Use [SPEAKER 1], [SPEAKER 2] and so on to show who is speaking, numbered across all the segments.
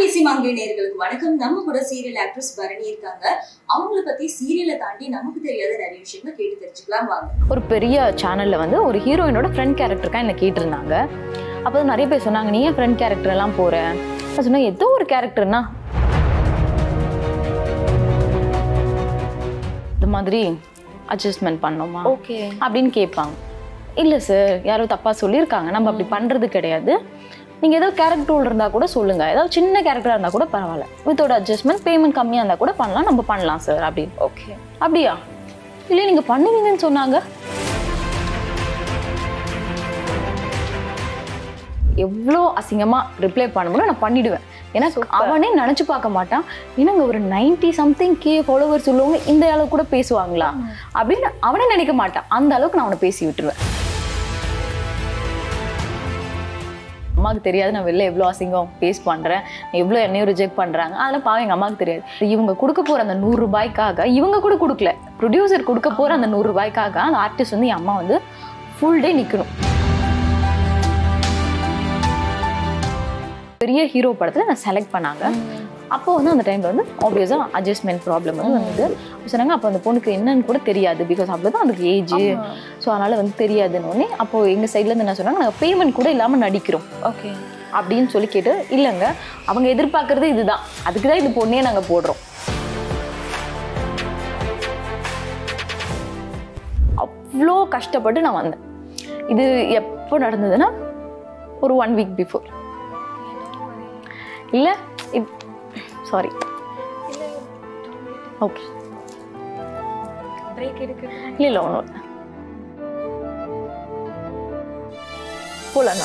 [SPEAKER 1] PC மங்கை நேர்களுக்கு வணக்கம் நம்ம கூட சீரியல் ஆக்ட்ரஸ் பரணி இருக்காங்க அவங்கள பத்தி சீரியலை தாண்டி நமக்கு தெரியாத நிறைய விஷயங்கள் கேட்டு தெரிஞ்சுக்கலாம் வாங்க
[SPEAKER 2] ஒரு பெரிய சேனல்ல வந்து ஒரு ஹீரோயினோட ஃப்ரெண்ட் கேரக்டருக்கா என்ன கேட்டிருந்தாங்க அப்போ தான் நிறைய பேர் சொன்னாங்க நீ ஏன் ஃப்ரெண்ட் கேரக்டர் எல்லாம் போற நான் சொன்னேன் ஏதோ ஒரு கேரக்டர்னா இந்த மாதிரி அட்ஜஸ்ட்மெண்ட் பண்ணோமா
[SPEAKER 3] ஓகே
[SPEAKER 2] அப்படின்னு கேட்பாங்க இல்லை சார் யாரோ தப்பாக சொல்லியிருக்காங்க நம்ம அப்படி பண்ணுறது கிடையாது நீங்கள் ஏதோ கேரக்டர் ரோல் இருந்தால் கூட சொல்லுங்கள் ஏதாவது சின்ன கேரக்டராக இருந்தால் கூட பரவாயில்ல வித்தோட அட்ஜஸ்ட்மெண்ட் பேமெண்ட் கம்மியாக இருந்தால் கூட பண்ணலாம் நம்ம பண்ணலாம் சார் அப்படின்னு
[SPEAKER 3] ஓகே
[SPEAKER 2] அப்படியா இல்லை நீங்கள் பண்ணுவீங்கன்னு சொன்னாங்க எவ்வளோ அசிங்கமாக ரிப்ளை பண்ண முடியும் நான் பண்ணிடுவேன் ஏன்னா அவனே நினச்சி பார்க்க மாட்டான் என்னங்க ஒரு நைன்டி சம்திங் கே ஃபாலோவர்ஸ் உள்ளவங்க இந்த அளவுக்கு கூட பேசுவாங்களா அப்படின்னு அவனே நினைக்க மாட்டான் அந்த அளவுக்கு நான் அவனை பேசி விட்டுருவேன் அம்மாவுக்கு தெரியாது நான் வெளில எவ்வளோ அசிங்கம் பேஸ் பண்ணுறேன் எவ்வளோ என்னையும் ரிஜெக்ட் பண்ணுறாங்க அதெல்லாம் பாவம் எங்கள் அம்மாவுக்கு தெரியாது இவங்க கொடுக்க போகிற அந்த நூறு ரூபாய்க்காக இவங்க கூட கொடுக்கல ப்ரொடியூசர் கொடுக்க போகிற அந்த நூறு ரூபாய்க்காக அந்த ஆர்டிஸ்ட் வந்து என் அம்மா வந்து ஃபுல் டே நிற்கணும் பெரிய ஹீரோ படத்தில் நான் செலக்ட் பண்ணாங்க அப்போ வந்து அந்த டைமில் வந்து ஆப்வியஸாக அட்ஜஸ்ட்மெண்ட் ப்ராப்ளம் வந்து வந்தது அப்ப சொன்னாங்க அப்போ அந்த பொண்ணுக்கு என்னன்னு கூட தெரியாது பிகாஸ் அவ்வளோதான் அதுக்கு ஏஜ் ஸோ அதனால் வந்து தெரியாதுன்னு உடனே அப்போ எங்கள் சைட்லேருந்து என்ன சொன்னாங்க நாங்கள் பேமெண்ட் கூட இல்லாமல் நடிக்கிறோம்
[SPEAKER 3] ஓகே
[SPEAKER 2] அப்படின்னு சொல்லி கேட்டு இல்லைங்க அவங்க எதிர்பார்க்கறது இதுதான் அதுக்கு தான் இது பொண்ணே நாங்கள் போடுறோம் அவ்வளோ கஷ்டப்பட்டு நான் வந்தேன் இது எப்போ நடந்ததுன்னா ஒரு ஒன் வீக் பிஃபோர் இல்லை சாரி ஓகே
[SPEAKER 3] பிரேக் எடுக்க
[SPEAKER 2] இல்லை இல்லை ஒன்றும் போகலண்ணா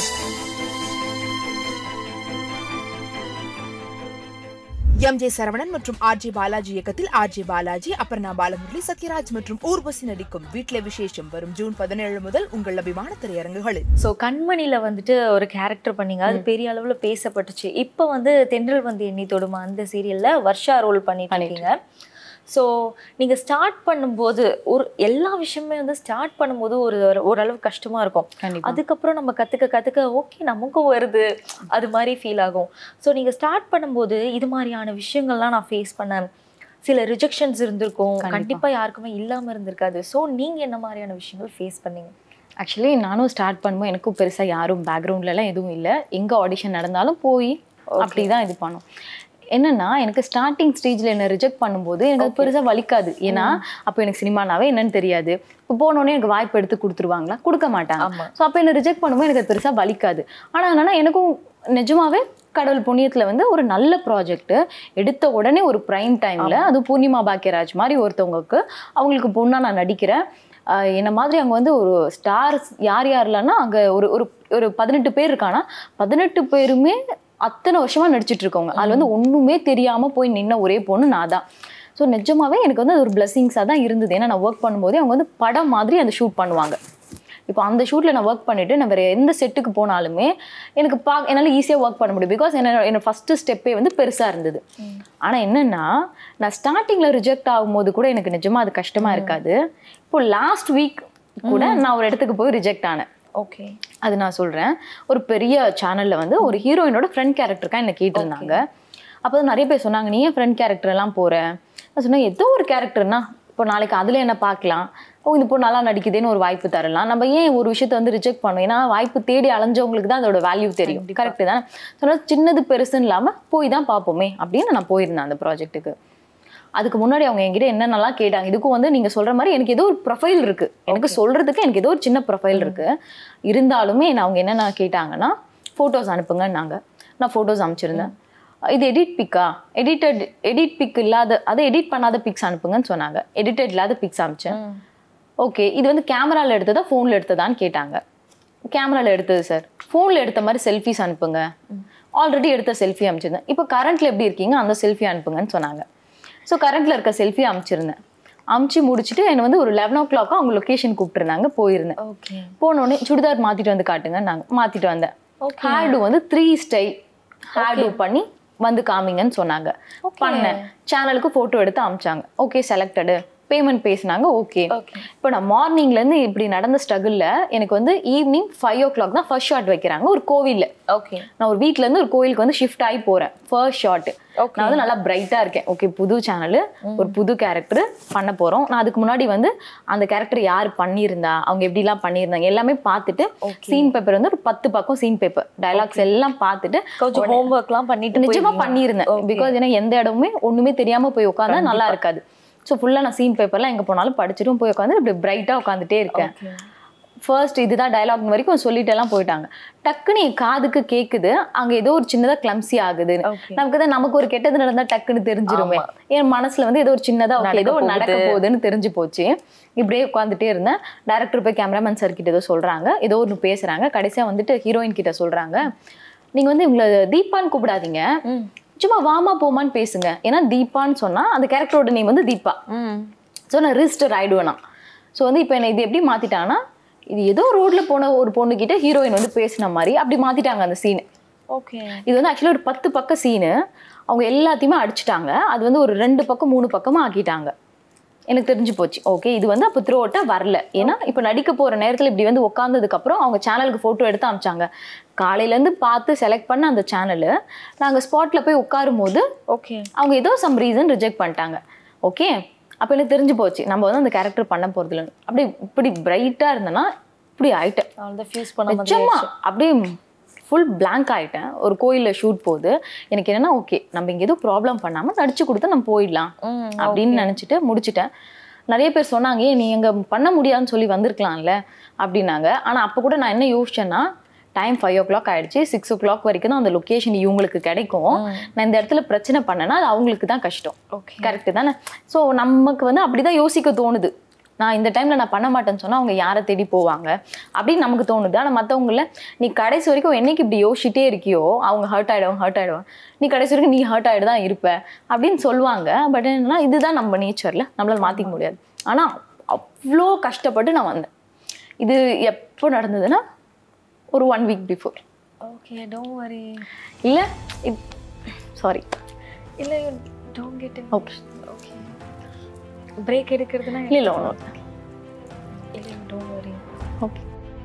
[SPEAKER 4] எம் ஜே சரவணன் மற்றும் ஆர் ஜே பாலாஜி இயக்கத்தில் ஆர் ஜே பாலாஜி அபர்ணா பாலமுரளி சத்யராஜ் மற்றும் ஊர்வசி நடிக்கும் வீட்ல விசேஷம் வரும் ஜூன் பதினேழு முதல் உங்கள் அபிமான திரையரங்குகளில்
[SPEAKER 3] ஸோ கண்மணியில் வந்துட்டு ஒரு கேரக்டர் பண்ணீங்க அது பெரிய அளவில் பேசப்பட்டுச்சு இப்போ வந்து தென்றல் வந்து எண்ணி தொடுமா அந்த சீரியலில் வர்ஷா ரோல் பண்ணிட்டு இருக்கீங்க ஸோ நீங்கள் ஸ்டார்ட் பண்ணும்போது ஒரு எல்லா விஷயமே வந்து ஸ்டார்ட் பண்ணும்போது ஒரு ஒரு- ஓரளவு கஷ்டமாக இருக்கும்
[SPEAKER 2] கண்டிப்பா
[SPEAKER 3] அதுக்கப்புறம் நம்ம கற்றுக்க கற்றுக்க ஓகே நமக்கும் வருது அது மாதிரி ஃபீல் ஆகும் ஸோ நீங்கள் ஸ்டார்ட் பண்ணும்போது இது மாதிரியான விஷயங்கள்லாம் நான் ஃபேஸ் பண்ணேன் சில ரிஜெக்ஷன்ஸ் இருந்திருக்கும்
[SPEAKER 2] கண்டிப்பா.
[SPEAKER 3] கண்டிப்பாக யாருக்குமே இல்லாமல் இருந்திருக்காது ஸோ நீங்கள் என்ன மாதிரியான விஷயங்கள் ஃபேஸ் பண்ணீங்க
[SPEAKER 2] ஆக்சுவலி நானும் ஸ்டார்ட் பண்ணும்போது எனக்கும் பெருசாக யாரும் பேக்ரவுண்ட்லலாம் எதுவும் இல்லை எங்கே ஆடிஷன் நடந்தாலும் போய் அப்படி தான் இது பண்ணும் என்னன்னா எனக்கு ஸ்டார்டிங் ஸ்டேஜில் என்ன ரிஜெக்ட் பண்ணும்போது எனக்கு அது பெருசாக வலிக்காது ஏன்னா அப்போ எனக்கு சினிமானாவே என்னன்னு தெரியாது இப்போ போனோடனே எனக்கு வாய்ப்பு எடுத்து கொடுத்துருவாங்களா கொடுக்க மாட்டாங்க
[SPEAKER 3] ஆமா.
[SPEAKER 2] ஸோ அப்போ என்ன ரிஜெக்ட் பண்ணும்போது எனக்கு அது பெருசாக வலிக்காது ஆனால் என்னன்னா எனக்கும் நிஜமாவே கடவுள் புண்ணியத்தில் வந்து ஒரு நல்ல ப்ராஜெக்ட் எடுத்த உடனே ஒரு ப்ரைம் டைமில் அது பூர்ணிமா பாக்கியராஜ் மாதிரி ஒருத்தவங்களுக்கு அவங்களுக்கு பொண்ணாக நான் நடிக்கிறேன் ஆஹ் என்ன மாதிரி அங்கே வந்து ஒரு ஸ்டார்ஸ் யார் யாரெல்லாம்னா அங்கே ஒரு ஒரு ஒரு பதினெட்டு பேர் இருக்கானா பதினெட்டு பேருமே அத்தனை வருஷமா நடிச்சிட்டு இருக்கவங்க அதுல வந்து ஒண்ணுமே தெரியாம போய் நின்ன ஒரே பொண்ணு நான் தான் ஸோ நிஜமாவே எனக்கு வந்து அது ஒரு பிளெஸிங்ஸாக தான் இருந்தது ஏன்னா நான் ஒர்க் பண்ணும்போதே அவங்க வந்து படம் மாதிரி அந்த ஷூட் பண்ணுவாங்க இப்போ அந்த ஷூட்டில் நான் ஒர்க் பண்ணிட்டு நான் வேறு எந்த செட்டுக்கு போனாலுமே எனக்கு பா என்னால் ஈஸியாக ஒர்க் பண்ண முடியும் பிகாஸ் என்ன என்னோட ஃபஸ்ட்டு ஸ்டெப்பே வந்து பெருசாக இருந்தது ஆனால் என்னென்னா நான் ஸ்டார்டிங்கில் ரிஜெக்ட் ஆகும்போது கூட எனக்கு நிஜமாக அது கஷ்டமாக இருக்காது இப்போ லாஸ்ட் வீக் கூட நான் ஒரு இடத்துக்கு போய் ரிஜெக்ட் ஆனேன்
[SPEAKER 3] ஓகே
[SPEAKER 2] அது நான் சொல்கிறேன் ஒரு பெரிய சேனலில் வந்து ஒரு ஹீரோயினோட ஃப்ரெண்ட் கேரக்டருக்கா என்ன கேட்டிருந்தாங்க அப்போ தான் நிறைய பேர் சொன்னாங்க நீ ஏன் ஃப்ரெண்ட் கேரக்டர் எல்லாம் போற நான் சொன்னேன் ஏதோ ஒரு கேரக்டர்னா இப்போ நாளைக்கு அதில் என்ன பார்க்கலாம் ஓ இந்த பொண்ணு நல்லா நடிக்குதேன்னு ஒரு வாய்ப்பு தரலாம் நம்ம ஏன் ஒரு விஷயத்த வந்து ரிஜெக்ட் பண்ணோம் ஏன்னா வாய்ப்பு தேடி அலைஞ்சவங்களுக்கு தான் அதோட வேல்யூ தெரியும் கரெக்டு தானே சொன்னால் சின்னது பெருசுன்னு இல்லாமல் போய் தான் பார்ப்போமே அப்படின்னு நான் போயிருந்தேன் அந்த ப்ராஜெக்ட்டுக்கு அதுக்கு முன்னாடி அவங்க என்கிட்ட என்னென்னலாம் கேட்டாங்க இதுக்கும் வந்து நீங்க சொல்ற மாதிரி எனக்கு ஏதோ ஒரு ப்ரொஃபைல் இருக்கு எனக்கு சொல்றதுக்கு எனக்கு ஏதோ ஒரு சின்ன ப்ரொஃபைல் இருக்கு இருந்தாலுமே நான் அவங்க என்னென்ன கேட்டாங்கன்னா ஃபோட்டோஸ் அனுப்புங்கன்னாங்க நான் ஃபோட்டோஸ் அனுப்பிச்சிருந்தேன் இது எடிட் பிக்கா எடிட்டட் எடிட் பிக் இல்லாத அதை எடிட் பண்ணாத பிக்ஸ் அனுப்புங்கன்னு சொன்னாங்க எடிட்டட் இல்லாத பிக்ஸ் அனுப்பிச்சேன் ஓகே இது வந்து கேமரால எடுத்ததா ஃபோனில் எடுத்ததான்னு கேட்டாங்க கேமரால எடுத்தது சார் ஃபோனில் எடுத்த மாதிரி செல்ஃபிஸ் அனுப்புங்க ஆல்ரெடி எடுத்த செல்ஃபி அனுப்பிச்சிருந்தேன் இப்போ கரண்ட்ல எப்படி இருக்கீங்க அந்த செல்ஃபி அனுப்புங்கன்னு சொன்னாங்க ஸோ கரண்ட்ல இருக்க செல்ஃபி அனுப்பிச்சிருந்தேன் அமுச்சு முடிச்சுட்டு என்னை வந்து ஒரு லெவன் ஓ கிளாக்கா அவங்க லொக்கேஷன் கூப்பிட்டுருந்தாங்க போயிருந்தேன்
[SPEAKER 3] ஓகே
[SPEAKER 2] போனோடனே சுடிதார் மாத்திட்டு வந்து காட்டுங்க நாங்கள் மாத்திட்டு வந்தேன் ஹேர்டு வந்து த்ரீ ஸ்டைல் ஹேர்டு பண்ணி வந்து காமிங்கன்னு சொன்னாங்க பண்ணேன் சேனலுக்கு ஃபோட்டோ எடுத்து அமிச்சாங்க ஓகே செலக்டடு பேமெண்ட் பேசினாங்க ஓகே
[SPEAKER 3] ஓகே
[SPEAKER 2] இப்போ நான் மார்னிங்லேருந்து இப்படி நடந்த ஸ்ட்ரகிளில் எனக்கு வந்து ஈவினிங் ஃபைவ் ஓ கிளாக் தான் ஃபர்ஸ்ட் ஷாட் வைக்கிறாங்க ஒரு கோவிலில்
[SPEAKER 3] ஓகே
[SPEAKER 2] நான் ஒரு வீட்ல இருந்து ஒரு கோயிலுக்கு வந்து ஷிஃப்ட் ஆகி போகிறேன் ஃபர்ஸ்ட் ஷாட்
[SPEAKER 3] Okay.
[SPEAKER 2] நான் வந்து நல்லா பிரைட்டாக இருக்கேன் ஓகே புது சேனல் ஒரு புது கேரக்டர் பண்ண போகிறோம் நான் அதுக்கு முன்னாடி வந்து அந்த கேரக்டர் யார் பண்ணியிருந்தா அவங்க எப்படிலாம் பண்ணியிருந்தாங்க எல்லாமே பார்த்துட்டு சீன் பேப்பர் வந்து ஒரு பத்து பக்கம் சீன் பேப்பர் டைலாக்ஸ் எல்லாம் பார்த்துட்டு
[SPEAKER 3] கொஞ்சம் ஹோம்ஒர்க்லாம் பண்ணிட்டு
[SPEAKER 2] நிஜமா
[SPEAKER 3] போயிருந்தீங்க.
[SPEAKER 2] பண்ணியிருந்தேன்
[SPEAKER 3] Okay.
[SPEAKER 2] பிகாஸ் ஏன்னா எந்த இடமுமே ஒண்ணுமே தெரியாம போய் உட்காந்தா நல்லா இருக்காது ஸோ ஃபுல்லாக நான் சீன் பேப்பர்லாம் எங்கே போனாலும் படிச்சுட்டும் போய் உட்காந்து இப்படி பிரைட்டாக உட்காந்துட்டே இருக்கேன்
[SPEAKER 3] Okay.
[SPEAKER 2] ஃபர்ஸ்ட் இதுதான் டயலாக் வரைக்கும் சொல்லிட்டு எல்லாம் போயிட்டாங்க டக்குன்னு என் காதுக்கு கேக்குது அங்க ஏதோ ஒரு சின்னதா கிளம்சி ஆகுது
[SPEAKER 3] Okay.
[SPEAKER 2] நமக்கு தான் நமக்கு ஒரு கெட்டது நடந்தா டக்குன்னு தெரிஞ்சிருமே என் மனசுல வந்து ஏதோ ஒரு சின்னதா ஓகே ஏதோ ஒரு நடக்க போகுதுன்னு தெரிஞ்சு போச்சு இப்படியே உட்காந்துட்டே இருந்தேன் டேரக்டர் போய் கேமராமேன் சார் கிட்ட ஏதோ சொல்றாங்க ஏதோ ஒன்று பேசுறாங்க கடைசியா வந்துட்டு ஹீரோயின் கிட்ட சொல்றாங்க நீங்க வந்து இவங்களை தீபான்னு கூப்பிடாதீங்க
[SPEAKER 3] ம்.
[SPEAKER 2] சும்மா வாமா போமான்னு பேசுங்க ஏன்னா தீபான்னு சொன்னா அந்த கேரக்டரோட நேம் வந்து தீபா
[SPEAKER 3] ம்
[SPEAKER 2] ஸோ நான் ரிஜிஸ்டர் ஆயிடுவேனா ஸோ வந்து இப்போ என்ன இது எப்படி மாத்திட்டாங்கன்னா இது ஏதோ ரோட்ல போன ஒரு பொண்ணுகிட்ட ஹீரோயின் வந்து பேசின மாதிரி அப்படி மாத்திட்டாங்க அந்த சீன்
[SPEAKER 3] ஓகே
[SPEAKER 2] இது வந்து ஆக்சுவலாக ஒரு பத்து பக்க சீனு அவங்க எல்லாத்தையுமே அடிச்சிட்டாங்க அது வந்து ஒரு ரெண்டு பக்கம் மூணு பக்கமா ஆக்கிட்டாங்க எனக்கு தெரிஞ்சு போச்சு ஓகே இது வந்து அப்போ த்ரூ அவுட்டாக வரல ஏன்னா இப்போ நடிக்க போகிற நேரத்தில் இப்படி வந்து உட்காந்ததுக்கப்புறம் அவங்க சேனலுக்கு ஃபோட்டோ எடுத்து அமிச்சாங்க காலையிலேருந்து பார்த்து செலக்ட் பண்ண அந்த சேனலு நாங்கள் ஸ்பாட்டில் போய் உட்காரும் போது
[SPEAKER 3] ஓகே
[SPEAKER 2] அவங்க ஏதோ சம் ரீசன் ரிஜெக்ட் பண்ணிட்டாங்க ஓகே அப்போ எனக்கு தெரிஞ்சு போச்சு நம்ம வந்து அந்த கேரக்டர் பண்ண போகிறதுல அப்படி இப்படி பிரைட்டாக இருந்தேன்னா இப்படி ஆயிட்டேன்
[SPEAKER 3] அவ்வளோ ஃபியூஸ் பண்ண மாதிரி
[SPEAKER 2] நிச்சயமா அப்படியே ஃபுல் blank ஆயிட்டேன் ஒரு கோயிலில் ஷூட் போகுது எனக்கு என்னன்னா ஓகே நம்ம இங்கே எதுவும் ப்ராப்ளம் பண்ணாமல் நடிச்சு கொடுத்தா நம்ம போயிடலாம்
[SPEAKER 3] ம்,
[SPEAKER 2] அப்படின்னு நினச்சிட்டு முடிச்சிட்டேன் நிறைய பேர் சொன்னாங்க ஏன் நீ எங்க பண்ண முடியாதுன்னு சொல்லி வந்திருக்கலாம்ல அப்படின்னாங்க ஆனால் அப்போ கூட நான் என்ன யோசிச்சேன்னா டைம் ஃபைவ் ஓ கிளாக் ஆயிடுச்சு சிக்ஸ் ஓ கிளாக் வரைக்கும் தான் அந்த லொக்கேஷன் இவங்களுக்கு கிடைக்கும் நான் இந்த இடத்துல பிரச்சனை பண்ணேன்னா அது அவங்களுக்கு தான் கஷ்டம்
[SPEAKER 3] ஓகே
[SPEAKER 2] கரெக்டு தானே ஸோ நமக்கு வந்து அப்படிதான் யோசிக்க தோணுது நான் இந்த டைம்ல நான் பண்ண மாட்டேன்னு சொன்னா அவங்க யாரை தேடி போவாங்க அப்படின்னு நமக்கு தோணுது ஆனால் மற்றவங்கள நீ கடைசி வரைக்கும் என்னைக்கு இப்படி யோசிச்சிட்டே இருக்கியோ அவங்க ஹர்ட் ஆயிடுவாங்க ஹர்ட் ஆயிடுவாங்க நீ கடைசி வரைக்கும் நீ ஹர்ட் ஆயிட்டு தான் இருப்ப அப்படின்னு சொல்லுவாங்க பட் என்னன்னா இதுதான் நம்ம நேச்சர்ல நம்மளால மாத்திக்க முடியாது ஆனா அவ்வளோ கஷ்டப்பட்டு நான் வந்தேன் இது எப்போ நடந்ததுன்னா ஒரு one week before
[SPEAKER 3] okay don't worry
[SPEAKER 2] இல்லை சாரி
[SPEAKER 3] இல்ல don't get
[SPEAKER 2] okay
[SPEAKER 3] okay break எடுக்கிறதுனா
[SPEAKER 2] இல்லை இல்லை ஒன்றும்
[SPEAKER 3] இல்ல டோன்ட் வரி
[SPEAKER 2] ஓகே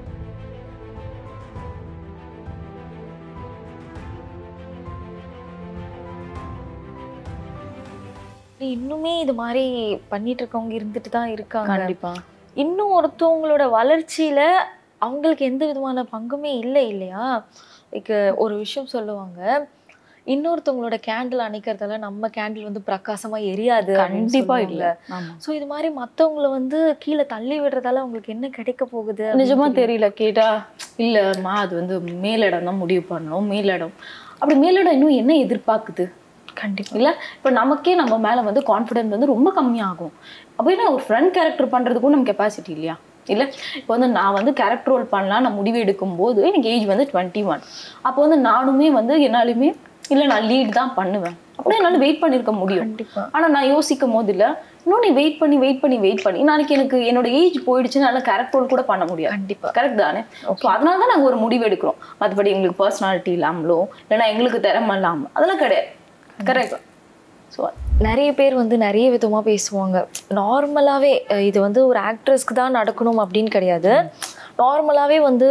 [SPEAKER 3] இன்னுமே இது மாதிரி பண்ணிட்டு இருக்கவங்க இருந்துட்டு தான் இருக்காங்க
[SPEAKER 2] கண்டிப்பா
[SPEAKER 3] இன்னும் ஒருத்தவங்களோட வளர்ச்சியில அவங்களுக்கு எந்த விதமான பங்குமே இல்லை இல்லையா லைக் ஒரு விஷயம் சொல்லுவாங்க இன்னொருத்தவங்களோட கேண்டில் அணைக்கிறதால நம்ம கேண்டில் வந்து பிரகாசமா எரியாது
[SPEAKER 2] கண்டிப்பா இல்ல ஆமா
[SPEAKER 3] ஸோ இது மாதிரி மத்தவங்கள வந்து கீழே தள்ளி விடுறதால அவங்களுக்கு என்ன கிடைக்க போகுது
[SPEAKER 2] நிஜமா தெரியல கேட்டா இல்லம்மா அது வந்து மேலிடம் தான் முடிவு பண்ணணும் மேலிடம் அப்படி மேலிடம் இன்னும் என்ன எதிர்பார்க்குது
[SPEAKER 3] கண்டிப்பா
[SPEAKER 2] இல்ல இப்ப நமக்கே நம்ம மேல வந்து கான்ஃபிடென்ஸ் வந்து ரொம்ப கம்மியாகும் அப்போ என்ன ஒரு ஃப்ரெண்ட் கேரக்டர் பண்றதுக்கும் நம்ம கெப்பாசிட்டி இல்லையா இல்ல இப்போ வந்து நான் வந்து கேரக்டர் ரோல் பண்ணலாம் நான் முடிவு எடுக்கும் போது எனக்கு ஏஜ் வந்து டுவெண்ட்டி ஒன் அப்போ வந்து நானுமே வந்து என்னாலுமே இல்ல நான் லீட் தான் பண்ணுவேன் அப்படியே என்னால வெயிட் பண்ணிருக்க முடியும்
[SPEAKER 3] கண்டிப்பா
[SPEAKER 2] ஆனா நான் யோசிக்கும் போது இல்ல இன்னும் நீ வெயிட் பண்ணி வெயிட் பண்ணி வெயிட் பண்ணி நாளைக்கு எனக்கு என்னோட ஏஜ் போயிடுச்சுன்னா என்னால கேரக்டர் ரோல் கூட பண்ண முடியாது
[SPEAKER 3] கண்டிப்பா
[SPEAKER 2] கரெக்ட் தானே ஸோ அதனால தான் நாங்கள் ஒரு முடிவு எடுக்கிறோம் மற்றபடி எங்களுக்கு பர்சனாலிட்டி இல்லாமலோ இல்லைன்னா எங்களுக்கு திறமை இல்லாமல் அதெல்லாம் கிடையாது கரெக்ட் ஸோ
[SPEAKER 3] நிறைய பேர் வந்து நிறைய விதமா பேசுவாங்க நார்மலாவே அஹ் இது வந்து ஒரு ஆக்ட்ரஸ்க்கு தான் நடக்கணும் அப்படின்னு கிடையாது நார்மலாவே வந்து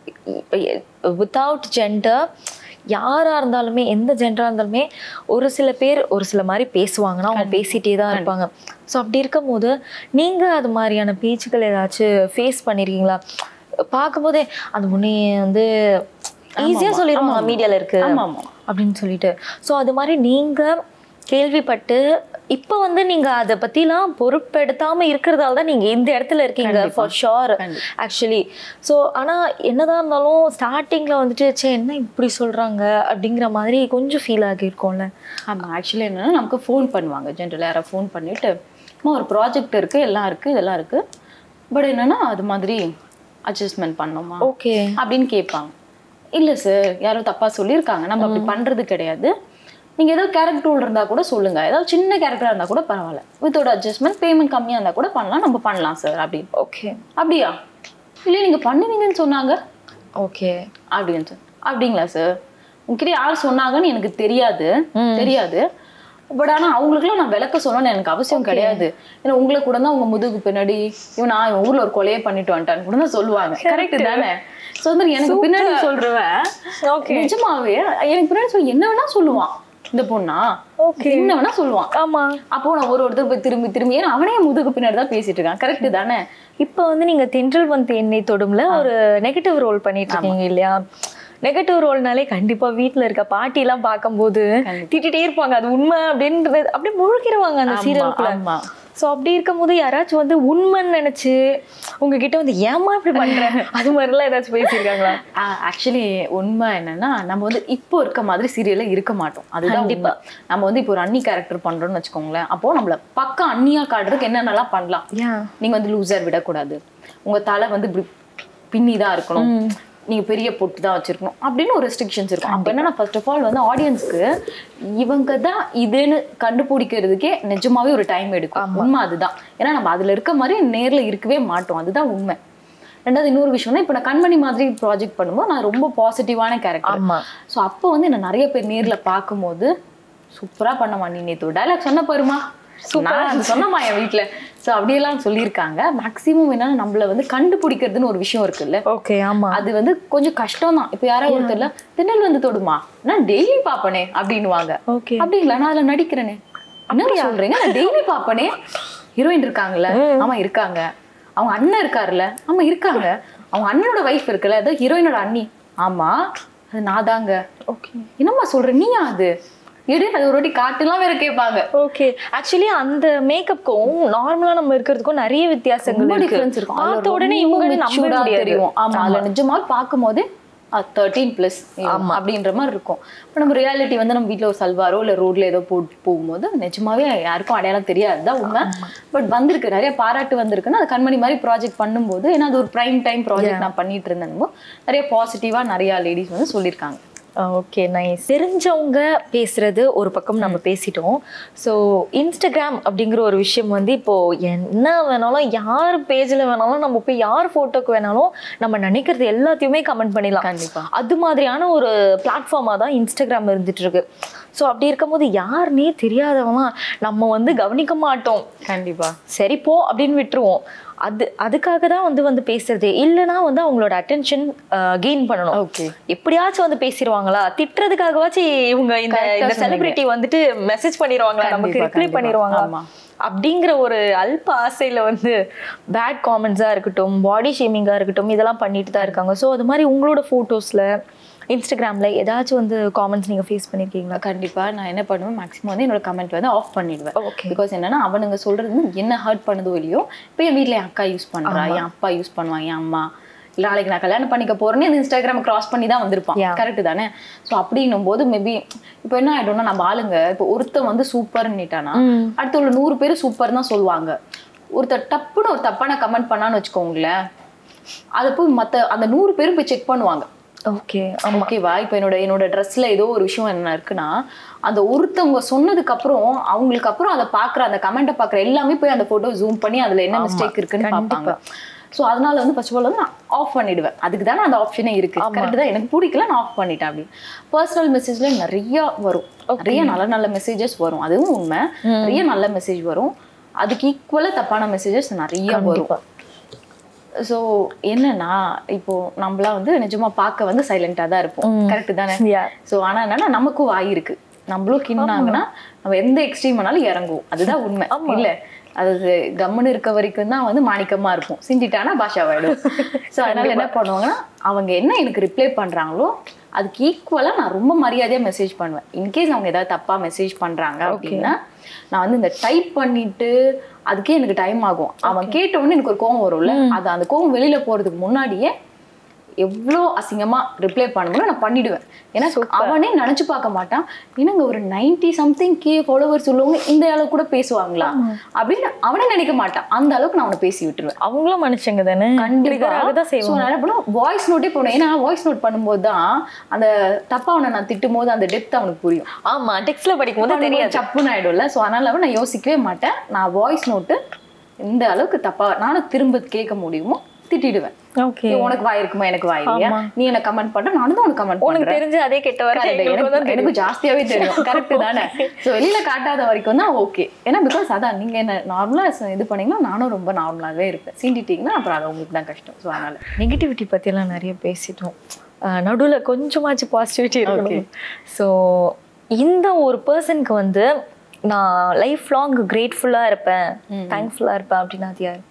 [SPEAKER 3] வித்தவுட் ஜெண்டர் யாரா இருந்தாலுமே எந்த ஜெண்டரா இருந்தாலுமே ஒரு சில பேர் ஒரு சில மாதிரி பேசுவாங்கன்னா அவங்க பேசிட்டே தான் இருப்பாங்க ஸோ அப்படி இருக்கும்போது நீங்க அது மாதிரியான பேச்சுக்கள் ஏதாச்சும் ஃபேஸ் பண்ணிருக்கீங்களா பார்க்கும்போதே அந்த முன்னே வந்து ஈஸியா சொல்லிடுவாங்க மீடியால இருக்கு
[SPEAKER 2] ஆமாம் ஆமாம்
[SPEAKER 3] அப்படின்னு சொல்லிட்டு ஸோ அது மாதிரி நீங்க கேள்விப்பட்டு இப்போ வந்து நீங்க அதை பத்திலாம் பொறுப்பெடுத்தாம இருக்கிறதால தான் நீங்க இந்த இடத்துல இருக்கீங்க ஃபார் ஷோர்
[SPEAKER 2] கண்டிப்பா.
[SPEAKER 3] ஆக்சுவலி ஸோ ஆனா என்னதான் இருந்தாலும் ஸ்டார்டிங்ல வந்துட்டு சே என்ன இப்படி சொல்றாங்க அப்படிங்கிற மாதிரி கொஞ்சம் ஃபீல் ஆகியிருக்கோம்ல
[SPEAKER 2] ஆமாம் ஆக்சுவலி என்னன்னா நமக்கு ஃபோன் பண்ணுவாங்க ஜென்ரல் யாரை ஃபோன் பண்ணிட்டு அம்மா ஒரு ப்ராஜெக்ட் இருக்குது எல்லாம் இருக்குது இதெல்லாம் இருக்குது பட் என்னன்னா அது மாதிரி அட்ஜஸ்ட்மெண்ட் பண்ணோமா
[SPEAKER 3] ஓகே
[SPEAKER 2] அப்படின்னு கேட்பாங்க இல்லை சார் யாரோ தப்பாக சொல்லியிருக்காங்க நம்ம அப்படி பண்ணுறது கிடையாது நீங்கள் ஏதோ கேரக்டர் ரோல் இருந்தால் கூட சொல்லுங்கள் ஏதாவது சின்ன கேரக்டராக இருந்தால் கூட பரவாயில்ல வித்தோட அட்ஜஸ்ட்மெண்ட் பேமெண்ட் கம்மியாக இருந்தால் கூட பண்ணலாம் நம்ம பண்ணலாம் சார் அப்படின்னு
[SPEAKER 3] ஓகே
[SPEAKER 2] அப்படியா இல்லை நீங்கள் பண்ணுவீங்கன்னு சொன்னாங்க
[SPEAKER 3] ஓகே
[SPEAKER 2] அப்படின்னு சொன்னேன் அப்படிங்களா சார் உங்ககிட்ட யார் சொன்னாங்கன்னு எனக்கு தெரியாது தெரியாது பட் ஆனா அவங்களுக்குலாம் நான் விளக்க சொல்லணும்னு எனக்கு அவசியம் கிடையாது ஏன்னா உங்களை கூட தான் உங்க முதுகு பின்னாடி இவன் நான் இவன் ஊர்ல ஒரு கொலையே பண்ணிட்டு வந்துட்டான்னு கூட தான் சொல்லுவாங்க கரெக்ட் தானே சோ வந்து எனக்கு பின்னாடி சொல்றவன்
[SPEAKER 3] Okay.
[SPEAKER 2] நிஜமாவே எனக்கு பின்னாடி சொல்லி என்ன வேணா சொல்லுவான் இந்த பொண்ணா
[SPEAKER 3] Okay.
[SPEAKER 2] என்ன வேணா சொல்லுவான்
[SPEAKER 3] ஆமா
[SPEAKER 2] அப்போ நான் ஒரு ஒருத்தர் போய் திரும்பி திரும்பி ஏன்னா அவனே என் முதுகு பின்னாடி தான் பேசிட்டு இருக்கான் கரெக்ட் தானே
[SPEAKER 3] இப்போ வந்து நீங்க தென்றல் வந்து என்னை தொடும்ல ஒரு நெகட்டிவ் ரோல் பண்ணிட்டு இருக்கீங்க இல்லையா நெகட்டிவ் ரோல்னாலே கண்டிப்பா வீட்ல இருக்க பாட்டி எல்லாம் பார்க்கும்போது திட்டிட்டே இருப்பாங்க அது உண்மை அப்படின்றது அப்படியே முழுக்கிடுவாங்க அந்த
[SPEAKER 2] ஆமா,
[SPEAKER 3] சீரியலுக்குள்ள
[SPEAKER 2] ஆமா.
[SPEAKER 3] சோ அப்படி இருக்கும்போது யாராச்சும் வந்து உண்மைன்னு நினைச்சு உங்ககிட்ட வந்து ஏமா இப்படி பண்ற அது மாதிரிலாம் ஏதாச்சும் பேசியிருக்காங்களா
[SPEAKER 2] ஆக்சுவலி உண்மை என்னன்னா நம்ம வந்து இப்போ இருக்க மாதிரி சீரியல்ல இருக்க மாட்டோம் அதுதான் உண்மை நம்ம வந்து இப்போ ஒரு அண்ணி கேரக்டர் பண்றோம்னு வச்சுக்கோங்களேன் அப்போ நம்மள பக்கம் அண்ணியா காட்டுறதுக்கு என்னென்னலாம் பண்ணலாம்
[SPEAKER 3] Yeah.
[SPEAKER 2] நீங்க வந்து லூசர் விடக்கூடாது உங்க தலை வந்து இப்படி பின்னி தான் இருக்கணும் நீங்க பெரிய பொட்டு தான் வச்சிருக்கணும் அப்படின்னு ஒரு ரெஸ்ட்ரிக்ஷன்ஸ் இருக்கும் அப்ப என்னன்னா ஃபர்ஸ்ட் ஆஃப் ஆல் வந்து ஆடியன்ஸ்க்கு இவங்க தான் இதுன்னு கண்டுபிடிக்கிறதுக்கே நிஜமாவே ஒரு டைம் எடுக்கும் உண்மை அதுதான் ஏன்னா நம்ம அதுல இருக்க மாதிரி நேர்ல இருக்கவே மாட்டோம் அதுதான் உண்மை ரெண்டாவது இன்னொரு விஷயம்னா இப்போ நான் கண்மணி மாதிரி ப்ராஜெக்ட் பண்ணும்போது நான் ரொம்ப பாசிட்டிவான கேரக்டர்
[SPEAKER 3] ஆமா.
[SPEAKER 2] ஸோ அப்போ வந்து என்ன நிறைய பேர் நேர்ல பார்க்கும்போது சூப்பரா பண்ணமா நீ நேத்து டைலாக் சொன்ன பாருமா நான் அது சொன்னமா என் வீட்ல ஸோ அப்படியெல்லாம் சொல்லியிருக்காங்க மேக்ஸிமம் என்னன்னா நம்மள வந்து கண்டுபிடிக்கிறதுன்னு ஒரு விஷயம் இருக்குல்ல
[SPEAKER 3] ஓகே ஆமா
[SPEAKER 2] அது வந்து கொஞ்சம் கஷ்டம் தான் இப்போ யாராவது ஒருத்தர்ல திணல் வந்து தொடுமா நான் டெய்லி பாப்பனே அப்படின்னுவாங்க
[SPEAKER 3] Okay.
[SPEAKER 2] அப்படிங்களா நான் அதுல நடிக்கிறேனே என்ன சொல்றீங்க நான் டெய்லி பாப்பனே ஹீரோயின் இருக்காங்கல்ல ஆமா இருக்காங்க அவங்க அண்ணன் இருக்காருல்ல ஆமா இருக்காங்க அவங்க அண்ணனோட வைஃப் இருக்குல்ல அது ஹீரோயினோட அண்ணி ஆமா அது நான் தாங்க
[SPEAKER 3] ஓகே
[SPEAKER 2] என்னம்மா சொல்ற நீயா அது எடு அது ஒரு வாட்டி காட்டுலாம் வேற கேட்பாங்க
[SPEAKER 3] ஓகே ஆக்சுவலி அந்த மேக்கப்புக்கும் நார்மலா நம்ம இருக்கிறதுக்கும் நிறைய வித்தியாசங்கள்
[SPEAKER 2] ரொம்ப
[SPEAKER 3] இருக்கு
[SPEAKER 2] டிஃபரன்ஸ் இருக்கும் அதுல
[SPEAKER 3] பார்த்த உடனே
[SPEAKER 2] ரொம்ப
[SPEAKER 3] இவங்க நம்ப
[SPEAKER 2] matured ஆ
[SPEAKER 3] முடியாது
[SPEAKER 2] தெரியும் ஆமா அதுல நிஜமா பார்க்கும்போது தேர்ட்டீன் பிளஸ் அப்படின்ற மாதிரி இருக்கும் இப்போ நம்ம ரியாலிட்டி வந்து நம்ம வீட்ல ஒரு சல்வாரோ இல்ல ரோட்ல ஏதோ போட்டு போகும்போது நிஜமாவே யாருக்கும் அடையாளம் தெரியாது தான் உண்மை பட் வந்திருக்கு நிறைய பாராட்டு வந்திருக்குன்னா அது கண்மணி மாதிரி ப்ராஜெக்ட் பண்ணும்போது ஏன்னா அது ஒரு ப்ரைம் டைம் ப்ராஜெக்ட் நான் பண்ணிட்டு இருந்தேன் நிறைய பாசிட்டிவா நிறைய லேடிஸ் வந்து சொல்லியிருக்காங்க
[SPEAKER 3] ஓகே நைஸ் தெரிஞ்சவங்க பேசுறது ஒரு பக்கம் நம்ம பேசிட்டோம் ஸோ இன்ஸ்டாகிராம் அப்படிங்கிற ஒரு விஷயம் வந்து இப்போ என்ன வேணாலும் யார் பேஜில் வேணாலும் நம்ம போய் யார் ஃபோட்டோக்கு வேணாலும் நம்ம நினைக்கிறது எல்லாத்தையுமே கமெண்ட் பண்ணிடலாம்
[SPEAKER 2] கண்டிப்பா.
[SPEAKER 3] அது மாதிரியான ஒரு பிளாட்ஃபார்மாக தான் இன்ஸ்டாகிராம் இருந்துட்டு இருக்கு ஸோ அப்படி இருக்கும்போது யாருன்னே தெரியாதவங்க நம்ம வந்து கவனிக்க மாட்டோம்
[SPEAKER 2] கண்டிப்பா
[SPEAKER 3] சரி போ அப்படின்னு விட்டுருவோம் அது அதுக்காக தான் வந்து வந்து பேசுறது இல்லைன்னா வந்து அவங்களோட அட்டென்ஷன் கெயின் பண்ணணும்
[SPEAKER 2] Okay.
[SPEAKER 3] எப்படியாச்சும் வந்து பேசிடுவாங்களா திட்டுறதுக்காகவாச்சும் இவங்க இந்த
[SPEAKER 2] Correct ஆ
[SPEAKER 3] இந்த
[SPEAKER 2] சொன்னீங்க.
[SPEAKER 3] செலிபிரிட்டி வந்துட்டு மெசேஜ் பண்ணிடுவாங்களா நமக்கு
[SPEAKER 2] கண்டிப்பா,
[SPEAKER 3] ரிப்ளை
[SPEAKER 2] கண்டிப்பா.
[SPEAKER 3] பண்ணிடுவாங்களா
[SPEAKER 2] ஆமா.
[SPEAKER 3] அப்படிங்கிற ஒரு அல்ப ஆசையில வந்து பேட் காமெண்ட்ஸாக இருக்கட்டும் பாடி ஷேமிங்காக இருக்கட்டும் இதெல்லாம் பண்ணிட்டு தான் இருக்காங்க ஸோ அது மாதிரி உங்களோட ஃபோட்டோஸில் இன்ஸ்டாகிராம்ல ஏதாச்சும் வந்து காமெண்ட்ஸ் நீங்க ஃபேஸ் பண்ணியிருக்கீங்களா
[SPEAKER 2] கண்டிப்பா நான் என்ன பண்ணுவேன் மேக்ஸிமம் வந்து என்னோட கமெண்ட் வந்து ஆஃப் பண்ணிடுவேன்
[SPEAKER 3] Okay.
[SPEAKER 2] பிகாஸ் என்னன்னா அவனுங்க சொல்றது வந்து என்ன ஹர்ட் பண்ணுதோ இல்லையோ இப்போ என் வீட்ல என் அக்கா யூஸ் பண்றா என் அப்பா யூஸ் பண்ணுவான் என் அம்மா இல்ல நாளைக்கு நான் கல்யாணம் பண்ணிக்க போறேன்னு இந்த இன்ஸ்டாகிராம் கிராஸ் பண்ணி தான் வந்திருப்பான்
[SPEAKER 3] Yeah.
[SPEAKER 2] கரெக்ட் தானே ஸோ அப்படின்னும் போது மேபி இப்போ என்ன ஆயிடும்னா நம்ம ஆளுங்க இப்போ ஒருத்தன் வந்து சூப்பர்னுட்டானா அடுத்து உள்ள நூறு பேர் சூப்பர் தான் சொல்லுவாங்க ஒருத்தர் டப்புன்னு ஒரு தப்பான கமெண்ட் பண்ணான்னு வச்சுக்கோங்களேன் அதை போய் மத்த அந்த நூறு பேரும் போய் செக் பண்ணுவாங்க
[SPEAKER 3] ஓகே ஆமா
[SPEAKER 2] ஓகேவா இப்போ என்னோட என்னோட ட்ரெஸ்ல ஏதோ ஒரு விஷயம் என்ன இருக்குன்னா அந்த ஒருத்தவங்க சொன்னதுக்கு அப்புறம் அவங்களுக்கு அப்புறம் அதை பாக்குற அந்த கமெண்ட்டை பாக்குற எல்லாமே போய் அந்த போட்டோ ஜூம் பண்ணி அதுல என்ன மிஸ்டேக் இருக்குன்னு பார்ப்பாங்க ஸோ அதனால வந்து ஃபர்ஸ்ட் ஆஃப் ஆல் வந்து நான் ஆஃப் பண்ணிடுவேன் அதுக்கு தானே அந்த ஆப்ஷனே இருக்கு கரெக்ட் தான் எனக்கு பிடிக்கல நான் ஆஃப் பண்ணிட்டேன் அப்படி பர்சனல் மெசேஜ்ல நிறைய வரும் நிறைய நல்ல நல்ல மெசேஜஸ் வரும் அதுவும் உண்மை நிறைய நல்ல மெசேஜ் வரும் அதுக்கு ஈக்குவலா தப்பான மெசேஜஸ் நிறைய வரும் ஸோ என்னன்னா இப்போ நம்மளாம் வந்து நிஜமா பார்க்க வந்து சைலண்டா தான் இருப்போம் கரெக்ட் தானே
[SPEAKER 3] Yeah.
[SPEAKER 2] ஸோ ஆனா என்னன்னா நமக்கும் வாய் இருக்கு நம்மளும் கின்னாங்கன்னா நம்ம எந்த எக்ஸ்ட்ரீம் வேணாலும் இறங்குவோம் அதுதான் உண்மை இல்ல அது கம்முன்னு இருக்க வரைக்கும் தான் வந்து மாணிக்கமா இருக்கும் சிந்திட்டானா பாஷாவாயிடும் ஸோ அதனால என்ன பண்ணுவாங்கன்னா அவங்க என்ன எனக்கு ரிப்ளை பண்றாங்களோ அதுக்கு ஈக்குவலா நான் ரொம்ப மரியாதையா மெசேஜ் பண்ணுவேன் இன்கேஸ் அவங்க ஏதாவது தப்பா மெசேஜ் பண்றாங்க அப்படின்னா நான் வந்து இந்த டைப் பண்ணிட்டு அதுக்கே எனக்கு டைம் ஆகும் அவன் கேட்ட உடனே எனக்கு ஒரு கோவம் வரும்ல அது அந்த கோவம் வெளியில போறதுக்கு முன்னாடியே எவ்வளோ அசிங்கமா ரிப்ளை பண்ணணும்னு நான் பண்ணிடுவேன் ஏன்னா அவனே நினைச்சு பார்க்க மாட்டான் என்னங்க ஒரு நைன்டி சம்திங் கே ஃபாலோவர்ஸ் உள்ளவங்க இந்த அளவுக்கு கூட பேசுவாங்களா அப்படின்னு அவனே நினைக்க மாட்டான் அந்த அளவுக்கு நான் அவனை பேசி விட்டுருவேன்
[SPEAKER 3] அவங்களும் மனுஷங்க தானே
[SPEAKER 2] கண்டிப்பா
[SPEAKER 3] தான்
[SPEAKER 2] ஸோ
[SPEAKER 3] செய்வாங்க
[SPEAKER 2] நான் என்ன பண்ணுவேன் வாய்ஸ் நோட்டே போனேன் ஏன்னா வாய்ஸ் நோட் பண்ணும்போது தான் அந்த தப்பா அவனை நான் திட்டும் போது அந்த டெப்த் அவனுக்கு புரியும்
[SPEAKER 3] ஆமா டெக்ஸ்ட்ல படிக்கும் போது தெரியாது
[SPEAKER 2] சப்புன்னு ஆயிடும்ல ஸோ அதனால நான் யோசிக்கவே மாட்டேன் நான் வாய்ஸ் நோட்டு இந்த அளவுக்கு தப்பா நானும் திரும்ப கேட்க முடியுமோ திட்டிடுவேன்
[SPEAKER 3] ஓகே
[SPEAKER 2] ஏய், உனக்கு வாய் இருக்குமா எனக்கு வாய் இல்லையா
[SPEAKER 3] ஆமா.
[SPEAKER 2] நீ என்ன கமெண்ட் பண்ற நானும் தான் உனக்கு கமெண்ட்
[SPEAKER 3] உனக்கு
[SPEAKER 2] பண்றேன்
[SPEAKER 3] தெரிஞ்ச அதே கெட்ட வர
[SPEAKER 2] Correct. எனக்கு எனக்கு ஜாஸ்தியாவே தெரியும் கரெக்ட் தானே ஸோ வெளியில காட்டாத வரைக்கும் தான் ஓகே ஏன்னா பிகாஸ் அதான் நீங்க என்ன நார்மலா இது பண்ணீங்கன்னா நானும் ரொம்ப நார்மலாவே இருப்பேன் சீண்டிட்டீங்கன்னா அப்புறம் அது உங்களுக்கு தான் கஷ்டம் ஸோ அதனால
[SPEAKER 3] நெகட்டிவிட்டி பற்றியெல்லாம் நிறைய பேசிட்டோம் நடுவில் கொஞ்சமாச்சும் பாசிட்டிவிட்டி இருக்கணும் ஸோ இந்த ஒரு பர்சனுக்கு வந்து நான் லைஃப் லாங் கிரேட்ஃபுல்லாக இருப்பேன் தேங்க்ஃபுல்லாக இருப்பேன் அப்படின்னா அது யார்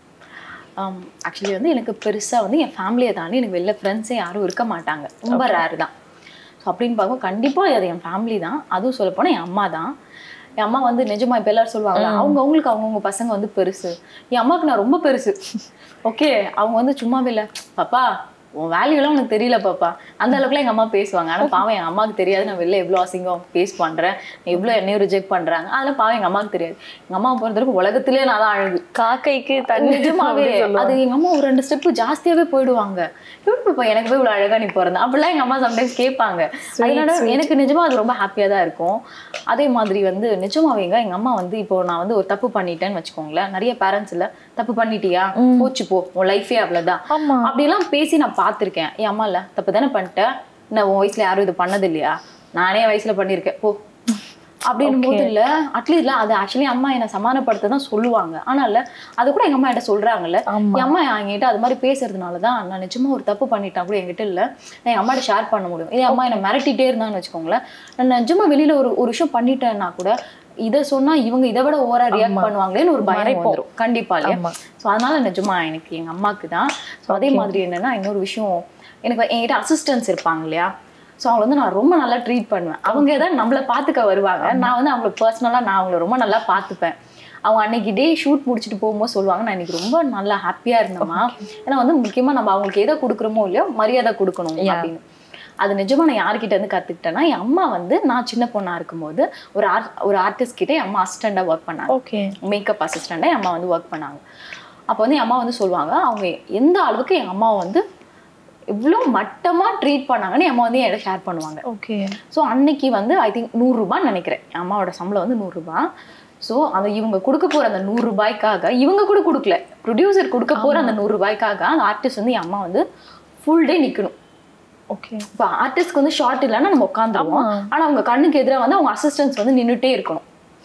[SPEAKER 2] ஆக்சுவலி வந்து எனக்கு பெருசா வந்து என் ஃபேமிலியை தாண்டி எனக்கு வெளில ஃப்ரெண்ட்ஸே யாரும் இருக்க மாட்டாங்க ரொம்ப ரேர் தான் ஸோ அப்படின்னு பார்க்கும் கண்டிப்பா அது என் ஃபேமிலி தான் அதுவும் சொல்ல போனா என் அம்மா தான் என் அம்மா வந்து நிஜமா இப்போ எல்லாரும் சொல்லுவாங்க அவங்க அவங்களுக்கு அவங்கவுங்க பசங்க வந்து பெருசு என் அம்மாவுக்கு நான் ரொம்ப பெருசு ஓகே அவங்க வந்து சும்மாவே இல்லை பாப்பா உன் வேல்யூலாம் உனக்கு தெரியல பாப்பா அந்த அளவுக்குலாம் எங்க அம்மா பேசுவாங்க ஆனா பாவம் எங்க அம்மாவுக்கு தெரியாது நான் வெளில எவ்வளவு அசிங்கம் பேஸ் பண்றேன் எவ்வளவு என்னையும் ரிஜெக்ட் பண்றாங்க அதெல்லாம் பாவம் எங்க அம்மாவுக்கு தெரியாது எங்க அம்மா பொறுத்தவரைக்கும் உலகத்திலே நான் தான் அழகு
[SPEAKER 3] காக்கைக்கு தண்ணி
[SPEAKER 2] நிஜமாவே அது எங்க அம்மா ஒரு ரெண்டு ஸ்டெப் ஜாஸ்தியாவே போயிடுவாங்க எப்படி பாப்பா எனக்கு போய் இவ்வளவு அழகா நீ பிறந்த அப்படிலாம் எங்க அம்மா சம்டைம்ஸ் கேட்பாங்க அதனால எனக்கு நிஜமா அது ரொம்ப ஹாப்பியா தான் இருக்கும் அதே மாதிரி வந்து நிஜமாவேங்க எங்க அம்மா வந்து இப்போ நான் வந்து ஒரு தப்பு பண்ணிட்டேன்னு வச்சுக்கோங்களேன் நிறைய பேரண்ட்ஸ் இல்ல தப்பு பண்ணிட்டியா போச்சு போ உன் லைஃபே அவ்வளவுதான்
[SPEAKER 3] ஆமா.
[SPEAKER 2] அப்படிலாம் பேசி நான் பார்த்திருக்கேன் என் அம்மா இல்ல தப்பு தானே பண்ணிட்டேன் நான் உன் வயசுல யாரும் இது பண்ணது இல்லையா நானே என் வயசுல பண்ணியிருக்கேன் போ அப்படின்னும் போது இல்ல அட்லீஸ்ட் இல்ல அது ஆக்சுவலி அம்மா என்னை சமாதானப்படுத்த தான் சொல்லுவாங்க ஆனா இல்ல அது கூட எங்க அம்மா என்கிட்ட சொல்றாங்கல்ல
[SPEAKER 3] ஆமா.
[SPEAKER 2] என் அம்மா என்கிட்ட அது மாதிரி பேசுறதுனால தான் நான் நிஜமா ஒரு தப்பு பண்ணிட்டா கூட என்கிட்ட இல்ல நான் என் அம்மாட்ட ஷேர் பண்ண முடியும் இதே அம்மா என்னை மிரட்டிட்டே இருந்தான்னு வச்சுக்கோங்களேன் நான் நிஜமா வெளியில ஒரு ஒரு விஷயம் பண்ணிட்டேன்னா கூட இதை சொன்னா இவங்க இதை விட ஓவரா ரியாக்ட் பண்ணுவாங்களேன்னு ஒரு பயம்
[SPEAKER 3] மறைப்போம்.
[SPEAKER 2] வந்துரும் கண்டிப்பா இல்லையா
[SPEAKER 3] ஆமா.
[SPEAKER 2] ஸோ அதனால நிஜமா எனக்கு எங்க அம்மாக்கு தான் ஸோ அதே மாதிரி என்னன்னா இன்னொரு விஷயம் எனக்கு என்கிட்ட அசிஸ்டன்ஸ் இருப்பாங்க இல்லையா ஸோ அவங்க வந்து நான் ரொம்ப நல்லா ட்ரீட் பண்ணுவேன் அவங்க தான் நம்மளை பார்த்துக்க வருவாங்க நான் வந்து அவங்கள பர்சனலாக நான் அவங்கள ரொம்ப நல்லா பார்த்துப்பேன் அவங்க அன்னைக்கு டே ஷூட் முடிச்சுட்டு போகும்போது சொல்லுவாங்க நான் இன்னைக்கு ரொம்ப நல்லா ஹாப்பியாக இருந்தேம்மா ஏன்னா வந்து முக்கியமாக நம்ம அவங்களுக்கு எதை கொடுக்குறோமோ இல்லையோ மரியாதை கொடுக்கணும் அப்படின்னு அது நிஜமா நான் யார்கிட்ட இருந்து கத்துக்கிட்டேன்னா என் அம்மா வந்து நான் சின்ன பொண்ணா இருக்கும்போது ஒரு ஆர்ட் ஒரு ஆர்டிஸ்ட் கிட்ட என் அம்மா அசிஸ்டண்டா ஒர்க் பண்ணாங்க
[SPEAKER 3] ஓகே
[SPEAKER 2] மேக்கப் அசிஸ்டண்டா என் அம்மா வந்து ஒர்க் பண்ணாங்க அப்போ வந்து என் அம்மா வந்து சொல்லுவாங்க அவங்க எந்த அளவுக்கு என் அம்மா வந்து இவ்வளோ மட்டமா ட்ரீட் பண்ணாங்கன்னு என் அம்மா வந்து என்கிட்ட ஷேர் பண்ணுவாங்க
[SPEAKER 3] ஓகே
[SPEAKER 2] ஸோ அன்னைக்கு வந்து ஐ திங்க் நூறுரூபான்னு நினைக்கிறேன் என் அம்மாவோட சம்பளம் வந்து நூறுரூபா ஸோ அந்த இவங்க கொடுக்க போற அந்த நூறு ரூபாய்க்காக இவங்க கூட கொடுக்கல ப்ரொடியூசர் கொடுக்க போற அந்த நூறு ரூபாய்க்காக அந்த ஆர்டிஸ்ட் வந்து என் அம்மா வந்து ஃபுல் டே நிக்கணும்
[SPEAKER 3] ஓகே
[SPEAKER 2] இப்போ ஆர்டிஸ்ட்க்கு வந்து ஷார்ட் இல்லைன்னா நம்ம உட்காந்துருவோம் ஆனா அவங்க கண்ணுக்கு எதிராக வந்து அவங்க அசிஸ்டன்ஸ் வந்து நின்னுட்டே இருக்கணும்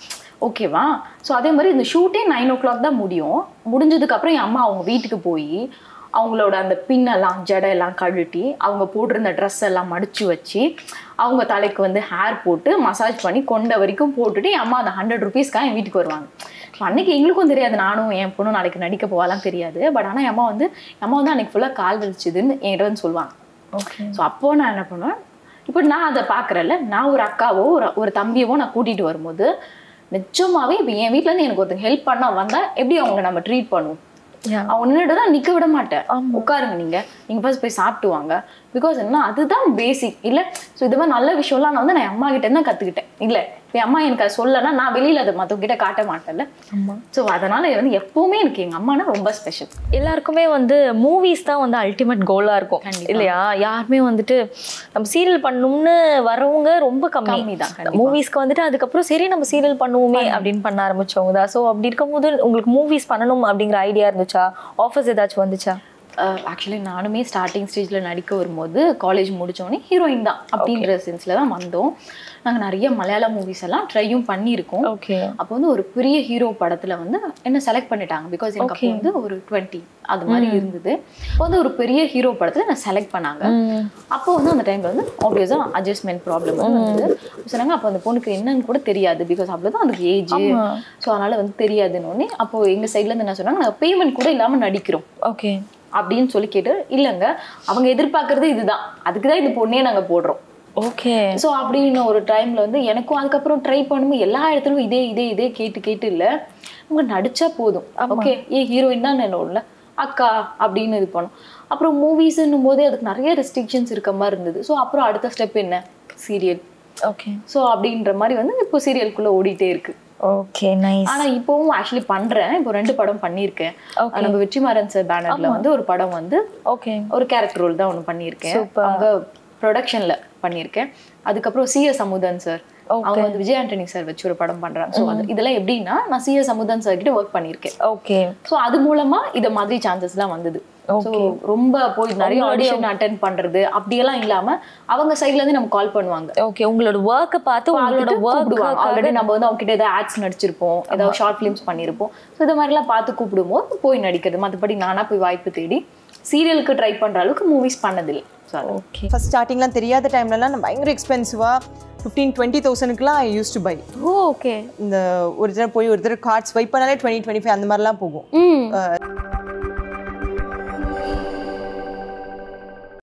[SPEAKER 2] ஓகேவா ஸோ அதே மாதிரி இந்த ஷூட்டே நைன் ஓ கிளாக் தான் முடியும் முடிஞ்சதுக்கு அப்புறம் என் அம்மா அவங்க வீட்டுக்கு போய் அவங்களோட அந்த பின்னெல்லாம் ஜடையெல்லாம் கழட்டி அவங்க போட்டிருந்த ட்ரெஸ் எல்லாம் மடிச்சு வச்சு அவங்க தலைக்கு வந்து ஹேர் போட்டு மசாஜ் பண்ணி கொண்ட வரைக்கும் போட்டுட்டு என் அம்மா அந்த ஹண்ட்ரட் ருபீஸ்க்காக என் வீட்டுக்கு வருவாங்க ஸோ அன்னைக்கு எங்களுக்கும் தெரியாது நானும் என் பொண்ணும் நாளைக்கு நடிக்க போகலாம் தெரியாது பட் ஆனால் என் அம்மா வந்து என் அம்மா வந்து அன்னைக்கு ஃபுல்லாக கால் வலிச்சுதுன்னு என்கிட்ட வந்து சொல்லுவாங்க
[SPEAKER 3] ஓகே
[SPEAKER 2] ஸோ அப்போ நான் என்ன பண்ணுவேன் இப்போ நான் அதை பார்க்குறேன்ல நான் ஒரு அக்காவோ ஒரு ஒரு தம்பியவோ நான் கூட்டிட்டு வரும்போது நிஜமாவே இப்போ என் வீட்ல இருந்து எனக்கு ஒருத்தங்க ஹெல்ப் பண்ண வந்தா எப்படி அவங்கள நம்ம ட்ரீட் பண்ணுவோம்
[SPEAKER 3] யா
[SPEAKER 2] அவங்க நின்றுட்டு தான் நிக்க விட மாட்டேன் உட்காருங்க நீங்க நீங்க ஃபர்ஸ்ட் போய் சாப்பிட்டு வாங்க பிகாஸ் என்ன அதுதான் பேசிக் இல்ல ஸோ இது மாதிரி நல்ல விஷயம்லாம் நான் வந்து நான் என் அம்மா கிட்ட இருந்து தான் கத்துக்கிட்டேன் இல்ல இப்போ என் அம்மா எனக்கு அதை சொல்லனா நான் வெளியில அதை மத்தவங்க கிட்ட காட்ட மாட்டேன்ல
[SPEAKER 3] ஆமா
[SPEAKER 2] ஸோ அதனால இது வந்து எப்பவுமே எனக்கு எங்க அம்மானா ரொம்ப ஸ்பெஷல்
[SPEAKER 3] எல்லாருக்குமே வந்து மூவிஸ் தான் வந்து அல்டிமேட் கோலாக இருக்கும்
[SPEAKER 2] கண்டிப்பா.
[SPEAKER 3] இல்லையா யாருமே வந்துட்டு நம்ம சீரியல் பண்ணணும்னு வரவங்க ரொம்ப கம்மி
[SPEAKER 2] கம்மி தான், கண்டிப்பா.
[SPEAKER 3] மூவிஸ்க்கு வந்துட்டு அதுக்கப்புறம் சரி நம்ம சீரியல் பண்ணுவோமே அப்படின்னு பண்ண ஆரம்பிச்சவங்க தான் ஸோ அப்படி இருக்கும்போது உங்களுக்கு மூவிஸ் பண்ணணும் அப்படிங்கிற ஐடியா இருந்துச்சா ஆஃபர்ஸ் ஏதாச்சும் வந்துச்சா
[SPEAKER 2] ஆக்சுவலி நானுமே ஸ்டார்டிங் ஸ்டேஜில் நடிக்க வரும்போது காலேஜ் முடிச்சோடனே ஹீரோயின் தான் அப்படின்ற சென்ஸில் தான் வந்தோம் நாங்கள் நிறைய மலையாள மூவிஸ் எல்லாம் ட்ரையும் பண்ணியிருக்கோம்
[SPEAKER 3] ஓகே
[SPEAKER 2] அப்போ வந்து ஒரு பெரிய ஹீரோ படத்துல வந்து என்ன செலக்ட் பண்ணிட்டாங்க பிகாஸ் எனக்கு அப்போ வந்து ஒரு டுவெண்ட்டி அது மாதிரி இருந்தது அப்போ வந்து ஒரு பெரிய ஹீரோ படத்துல என்ன செலக்ட் பண்ணாங்க அப்போ வந்து அந்த டைம்ல வந்து ஆப்வியஸா அட்ஜஸ்ட்மெண்ட் ப்ராப்ளம் வந்து அப்போ சொன்னாங்க அப்போ அந்த பொண்ணுக்கு என்னன்னு கூட தெரியாது பிகாஸ் அவ்வளவுதான் அதுக்கு ஏஜ் ஸோ அதனால வந்து தெரியாதுன்னு உடனே அப்போ எங்க சைட்ல இருந்து என்ன சொன்னாங்க நாங்கள் பேமெண்ட் கூட இல்லாம நடிக்கிறோம்
[SPEAKER 3] ஓகே
[SPEAKER 2] அப்படின்னு சொல்லி கேட்டு இல்லைங்க அவங்க எதிர்பார்க்கறது இதுதான் அதுக்கு தான் இந்த பொண்ணே நாங்க போடுறோம்
[SPEAKER 3] ஓகே
[SPEAKER 2] ஸோ அப்படின்னு ஒரு டைம்ல வந்து எனக்கும் அதுக்கப்புறம் ட்ரை பண்ணும்போது எல்லா இடத்துலயும் இதே இதே இதே கேட்டு கேட்டு இல்ல அவங்க நடிச்சா போதும் ஓகே ஏ ஹீரோயின் தான் என்னோட அக்கா அப்படின்னு இது பண்ணோம் அப்புறம் மூவிஸ்ன்னும் போது அதுக்கு நிறைய ரெஸ்ட்ரிக்ஷன்ஸ் இருக்க மாதிரி இருந்தது ஸோ அப்புறம் அடுத்த ஸ்டெப் என்ன சீரியல்
[SPEAKER 3] ஓகே
[SPEAKER 2] ஸோ அப்படின்ற மாதிரி வந்து இப்போ சீரியலுக்குள்ள ஓடிட்டே இருக்கு
[SPEAKER 3] ஓகே நைஸ்
[SPEAKER 2] ஆனா இப்போவும் ஆக்சுவலி பண்றேன் இப்போ ரெண்டு படம் பண்ணியிருக்கேன்
[SPEAKER 3] Okay.
[SPEAKER 2] நம்ம வெற்றிமாறன் சார் பேனர்ல வந்து ஒரு படம் வந்து
[SPEAKER 3] ஓகே
[SPEAKER 2] ஒரு கேரக்டர் ரோல் தான் ஒன்று பண்ணியிருக்கேன்
[SPEAKER 3] Super.
[SPEAKER 2] அவங்க ப்ரொடக்ஷன்ல பண்ணியிருக்கேன் அதுக்கப்புறம் சி எஸ் அமுதன் சார் அவங்க வந்து விஜய் ஆண்டனி சார் வச்சு ஒரு படம் பண்றாங்க ஸோ அது இதெல்லாம் எப்படின்னா நான் சி எஸ் அமுதன் சார் கிட்ட ஒர்க் பண்ணியிருக்கேன்
[SPEAKER 3] ஓகே
[SPEAKER 2] ஸோ அது மூலமா இத மாதிரி சான்சஸ்லாம் வந்தது ஸோ ரொம்ப போய் நிறைய
[SPEAKER 3] உங்களுடைய-
[SPEAKER 2] ஆடிஷன் அட்டென்ட் பண்றது அப்படியெல்லாம் இல்லாம அவங்க சைட்ல இருந்து நம்ம கால் பண்ணுவாங்க
[SPEAKER 3] ஓகே உங்களோட ஒர்க்கை பார்த்து உங்களோட
[SPEAKER 2] கூப்பிடுவாங்க ஆல்ரெடி
[SPEAKER 3] ஒர்க்
[SPEAKER 2] நம்ம வந்து அவங்க கிட்ட ஏதாவது ஆட்ஸ் நடிச்சிருப்போம் ஏதாவது ஷார்ட் ஃபிலிம்ஸ் பண்ணியிருப்போம் ஸோ இது மாதிரிலாம் பார்த்து கூப்பிடும்போது போய் நடிக்கிறது மற்றபடி நானா போய் வாய்ப்பு தேடி சீரியலுக்கு ட்ரை பண்ற அளவுக்கு மூவிஸ் பண்ணதில்லை ஸோ
[SPEAKER 3] ஓகே
[SPEAKER 5] ஃபர்ஸ்ட் ஸ்டார்டிங்லாம் தெரியாத டைம்லலாம் நான் பயங்கர எக்ஸ்பென்சிவாக ஃபிஃப்டீன் டுவெண்ட்டி தௌசண்ட்க்குலாம் I use to buy
[SPEAKER 3] oh okay
[SPEAKER 5] இந்த ஒரு தடவை போய் ஒரு தடவை கார்ட்ஸ் ஸ்வைப் பண்ணாலே டுவெண்ட்டி டுவெண்ட்டி ஃபைவ் அந்த மாதிரிலாம் போகும்
[SPEAKER 3] ம்